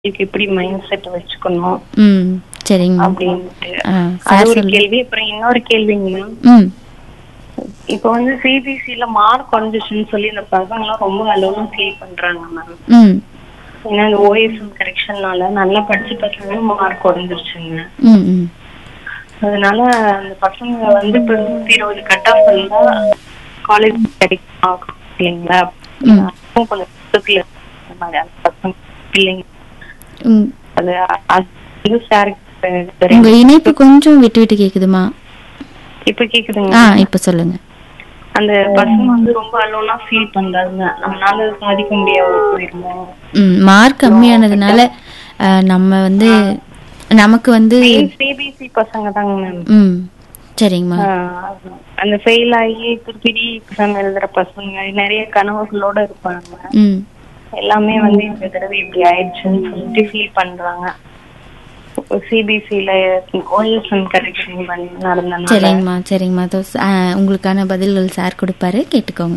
இதுக்கு எப்படி mind set வச்சுக்கணும் ம் சரிங்க அப்படின்ட்டு ஆ அது சார் ஒரு சொல்லு கேள்வி அப்புறம் இன்னொரு கேள்விங்க மேம் ம் இப்போ வந்து சிபிசில மார்க் குறைஞ்சிச்சுன்னு சொல்லி இந்த பசங்க எல்லாம் ரொம்ப அலோனும் ஃபீல் பண்றாங்க மேம் ம் ஏன்னா இந்த ஓஎஸ்எம் கரெக்ஷன்னால நல்லா படிச்ச பசங்க மார்க் குறைஞ்சிருச்சுங்க ம் ம் அதனால அந்த பசங்க வந்து இப்போ நூத்தி இருபது கட் ஆஃப் இருந்தா காலேஜ் கிடைக்கும் இல்லைங்களா ம். அதுவும் கொஞ்சம் பக்கத்துல இருந்தாங்க அந்த பசங்க பிள்ளைங்க ம். அது அது வந்து சார் உங்க இணைப்பு கொஞ்சம் விட்டு விட்டு கேக்குதுமா இப்ப கேக்குதுங்க ஆ இப்ப சொல்லுங்க அந்த பசங்க வந்து ரொம்ப அலோனா ஃபீல் பண்றாங்க நம்மளால சாதிக்க முடியாம போயிருந்தோம் ம் மார்க் கம்மியானதுனால அஹ், நம்ம வந்து நமக்கு வந்து சிபிசி பசங்க தாங்க மேம் ம் சரிங்கம்மா அந்த ஃபெயில் ஆகி திருப்பி எக்ஸாம் எழுதுற பசங்க நிறைய கனவுகளோட இருப்பாங்க ம் எல்லாமே வந்து இந்த தடவை இப்படி ஆயிடுச்சுன்னு சொல்லிட்டு ஃபீல் பண்றாங்க சிபிசில ஓஎஸ்எம் கரெக்ஷன் பண்ணி நடந்தனால சரிங்கம்மா சரிங்கம்மா தோ அஹ், உங்களுக்கான பதில்கள் சார் கொடுப்பாரு கேட்டுக்கோங்க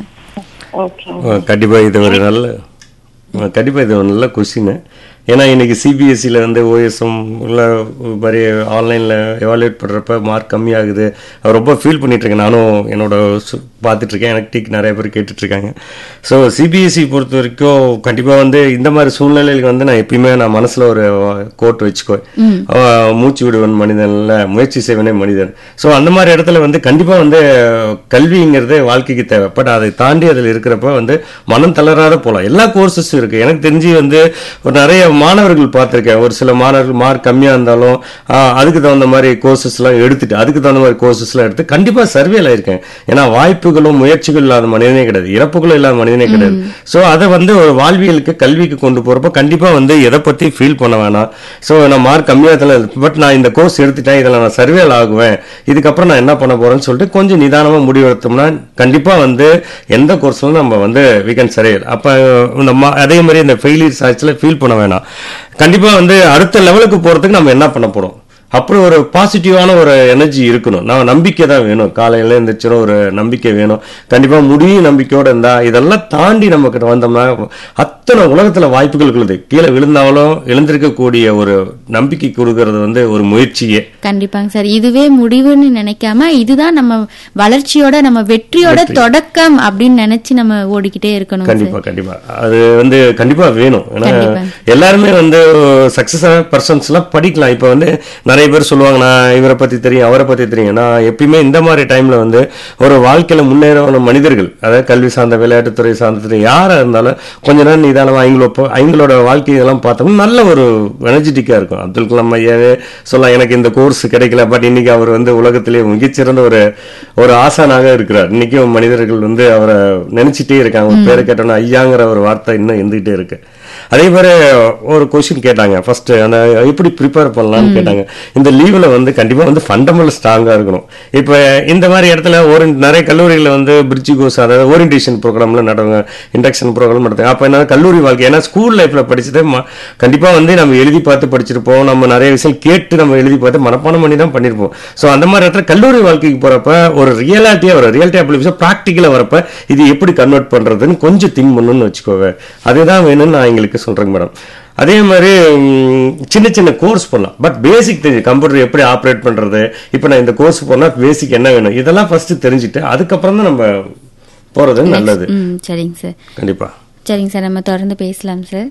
ஓகே கண்டிப்பா இது ஒரு நல்ல கண்டிப்பா இது ஒரு நல்ல கொஸ்டின் ஏன்னா இன்னைக்கு சிபிஎஸ்சியில் வந்து ஓஎஸ்எம் உள்ள மாதிரி ஆன்லைனில் எவாலுவேட் பண்ணுறப்ப மார்க் கம்மியாகுது அது ரொம்ப ஃபீல் பண்ணிட்டு இருக்கேன் நானும் என்னோட சு- பார்த்துட்டு இருக்கேன் எனக்கு டீக் நிறைய பேர் கேட்டுட்டு இருக்காங்க ஸோ சிபிஎஸ்சி பொறுத்த வரைக்கும் கண்டிப்பாக வந்து இந்த மாதிரி சூழ்நிலைகளுக்கு வந்து நான் எப்பயுமே நான் மனசில் ஒரு கோட் வச்சுக்குவேன் அவன் மூச்சு விடுவன் மனிதன்ல முயற்சி செய்வனே மனிதன் ஸோ அந்த மாதிரி இடத்துல வந்து கண்டிப்பாக வந்து கல்விங்கிறது வாழ்க்கைக்கு தேவை பட் அதை தாண்டி அதில் இருக்கிறப்ப வந்து மனம் தளராத போகலாம் எல்லா கோர்சஸும் இருக்கு எனக்கு தெரிஞ்சு வந்து ஒரு நிறைய மாணவர்கள் பார்த்துருக்கேன் ஒரு சில மாணவர்கள் மார்க் கம்மியாக இருந்தாலும் ஆஹ், அதுக்கு தகுந்த மாதிரி கோர்சஸ்லாம் எடுத்துட்டு அதுக்கு தகுந்த மாதிரி கோர்சஸ்லாம் எடுத்து கண்டிப்பாக சர்வேல இருக்கேன் ஏன்னா வாய்ப்புகளும் முயற்சிகள் இல்லாத மனிதனே கிடையாது இறப்புகளும் இல்லாத மனிதனே கிடையாது ஸோ அதை வந்து ஒரு வாழ்வியலுக்கு கல்விக்கு கொண்டு போறப்ப கண்டிப்பா வந்து எதை பத்தி ஃபீல் பண்ண வேணாம் ஸோ நான் மார்க் கம்மியாக இருந்தாலும் பட் நான் இந்த கோர்ஸ் எடுத்துட்டேன் இதில் நான் சர்வேல் ஆகுவேன் இதுக்கப்புறம் நான் என்ன பண்ண போறேன்னு சொல்லிட்டு கொஞ்சம் நிதானமா முடிவெடுத்தோம்னா கண்டிப்பா வந்து எந்த கோர்ஸ்லும் நம்ம வந்து வி கேன் சரியல் அப்ப இந்த மா- அதே மாதிரி இந்த ஃபெயிலியர்ஸ் ஆச்சுல ஃபீல் பண்ண வேணாம் கண்டிப்பா வந்து அடுத்த லெவலுக்கு போறதுக்கு நம்ம என்ன பண்ண போறோம் அப்படி ஒரு பாசிட்டிவான ஒரு எனர்ஜி இருக்கணும் நான் நம்பிக்கை தான் வேணும் காலையில எழுந்திரிச்சிடும் ஒரு நம்பிக்கை வேணும் கண்டிப்பா முடியும் நம்பிக்கையோட இருந்தா இதெல்லாம் தாண்டி நம்ம கிட்ட வந்தோம்னா அத்தனை உலகத்துல வாய்ப்புகள் இருக்குது கீழே விழுந்தாலும் எழுந்திருக்கக்கூடிய ஒரு நம்பிக்கை கொடுக்கறது வந்து ஒரு முயற்சியே கண்டிப்பாங்க சார் இதுவே முடிவுன்னு நினைக்காம இதுதான் நம்ம வளர்ச்சியோட நம்ம வெற்றியோட தொடக்கம் அப்படின்னு நினைச்சு நம்ம ஓடிக்கிட்டே இருக்கணும் சார் கண்டிப்பா கண்டிப்பா அது வந்து கண்டிப்பா வேணும் ஏன்னா கண்டிப்பா. எல்லாருமே வந்து சக்சஸ் பர்சன்ஸ் எல்லாம் படிக்கலாம் இப்ப வந்து நிறைய பேர் சொல்லுவாங்க நான் இவரை பத்தி தெரியும் அவரை பத்தி தெரியும் நான் எப்பயுமே இந்த மாதிரி டைம்ல வந்து ஒரு வாழ்க்கையில முன்னேறின மனிதர்கள் அதாவது கல்வி சார்ந்த விளையாட்டுத்துறை சார்ந்த யாரா இருந்தாலும் கொஞ்ச நேரம் நிதானமா அவங்களோ அவங்களோட வாழ்க்கை இதெல்லாம் பார்த்தோம்னா நல்ல ஒரு எனர்ஜெட்டிக்கா இருக்கும் அப்துல் கலாம் ஐயாவே சொல்லலாம் எனக்கு இந்த கோர்ஸ் கிடைக்கல பட் இன்னைக்கு அவர் வந்து உலகத்திலேயே மிகச்சிறந்த ஒரு ஒரு ஆசானாக இருக்கிறார் இன்னைக்கும் மனிதர்கள் வந்து அவரை நினைச்சிட்டே இருக்காங்க ஒரு பேரை கேட்டோன்னா ஐயாங்கிற ஒரு வார்த்தை இன்னும் இருந்துகிட்டே இருக்கு அதே மாதிரி ஒரு கொஸ்டின் கேட்டாங்க ஃபர்ஸ்ட் அந்த எப்படி ப்ரிப்பேர் பண்ணலாம்னு கேட்டாங்க இந்த லீவ்ல வந்து கண்டிப்பா வந்து ஃபண்டமெண்டல் ஸ்ட்ராங்கா இருக்கணும் இப்போ இந்த மாதிரி இடத்துல ஒரு நிறைய கல்லூரிகளில் வந்து பிரிட்ஜ் கோர்ஸ் அதாவது ஓரியன்டேஷன் ப்ரோக்ராம்ல நடத்துவாங்க இண்டக்ஷன் ப்ரோக்ராம் நடத்துவாங்க அப்போ என்ன கல்லூரி வாழ்க்கை ஏன்னா ஸ்கூல் லைஃப்ல படிச்சது ம- கண்டிப்பா வந்து நம்ம எழுதி பார்த்து படிச்சிருப்போம் நம்ம நிறைய விஷயம் கேட்டு நம்ம எழுதி பார்த்து மனப்பாடம் பண்ணி தான் பண்ணிருப்போம் ஸோ அந்த மாதிரி இடத்துல கல்லூரி வாழ்க்கைக்கு போறப்ப ஒரு ரியாலிட்டியா வரும் ரியாலிட்டி அப்படி விஷயம் ப்ராக்டிக்கலா வரப்ப இது எப்படி கன்வெர்ட் பண்றதுன்னு கொஞ்சம் திங்க் பண்ணணும்னு வச்சுக்கோங்க அதுதான் வேணும்னு நான் எங்களுக்கு சொல்றேங்க மேடம் அதே மாதிரி ம், சின்ன சின்ன கோர்ஸ் பண்ணலாம் பட் பேசிக் தெரியும் கம்ப்யூட்டர் எப்படி ஆப்ரேட் பண்றது இப்போ நான் இந்த கோர்ஸ் போனா பேசிக் என்ன வேணும் இதெல்லாம் ஃபர்ஸ்ட் தெரிஞ்சுட்டு அதுக்கப்புறம் தான் நம்ம போறது நல்லது ம் சரிங்க சார் கண்டிப்பா சரிங்க சார் நம்ம தொடர்ந்து பேசலாம் சார்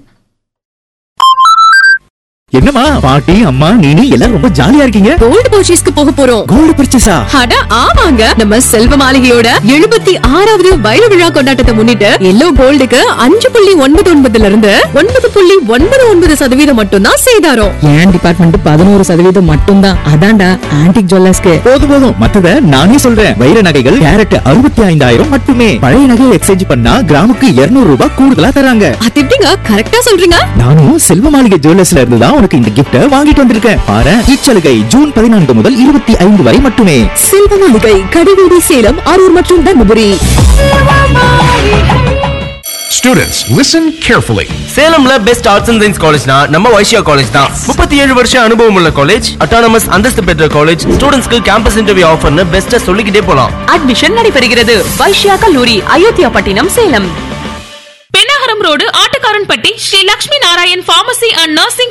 என்னம்மா பாட்டி அம்மா நீனு எல்லாரும் ரொம்ப ஜாலியா இருக்கீங்க கோல்டு பர்ச்சேஸ்க்கு போக போறோம் கோல்டு பர்ச்சேஸா அட ஆமாங்க நம்ம செல்வ மாளிகையோட எழுபத்தி ஆறாவது வைர விழா கொண்டாட்டத்தை முன்னிட்டு எல்லோ கோல்டுக்கு அஞ்சு புள்ளி ஒன்பது ஒன்பதுல இருந்து ஒன்பது புள்ளி ஒன்பது ஒன்பது சதவீதம் மட்டும்தான் சேதாரம் என் டிபார்ட்மெண்ட் பதினோரு சதவீதம் மட்டும்தான் அதான்டா ஆன்டிக் ஜுவல்லர்ஸ்க்கு போதும் போதும் மத்தத நானே சொல்றேன் வைர நகைகள் கேரட் அறுபத்தி ஐந்தாயிரம் மட்டுமே பழைய நகையை எக்ஸ்சேஞ்ச் பண்ணா கிராமுக்கு 200 ரூபாய் கூடுதலா தராங்க அது எப்படிங்க கரெக்டா சொல்றீங்க நானும் செல்வ மாளிகை ஜுவல்லர்ஸ்ல இருந்து தான் உனக்கு இந்த கிஃப்ட வாங்கிட்டு வந்திருக்கேன் பாரு இச்சலுகை ஜூன் பதினான்கு முதல் இருபத்தி ஐந்து வரை மட்டுமே செல்வ மாளிகை கடிவீதி சேலம் அரூர் மற்றும் தர்மபுரி Students, listen carefully. சேலம்ல பெஸ்ட் ஆர்ட்ஸ் அண்ட் சயின்ஸ் காலேஜ்னா நம்ம வைஷ்யா காலேஜ் தான் முப்பத்தி ஏழு வருஷம் அனுபவம் உள்ள காலேஜ் அட்டானமஸ் அந்தஸ்து பெற்ற காலேஜ் ஸ்டூடெண்ட்ஸ்க்கு கேம்பஸ் இன்டர்வியூ ஆஃபர்னு பெஸ்ட்டா சொல்லிக்கிட்டே போலாம் அட்மிஷன் நடைபெறுகிறது வைஷ்யா கல்லூரி Ayothiyapattinam Salem Pennagaram road Attukaranpatti Sri Lakshmi Narayan pharmacy and nursing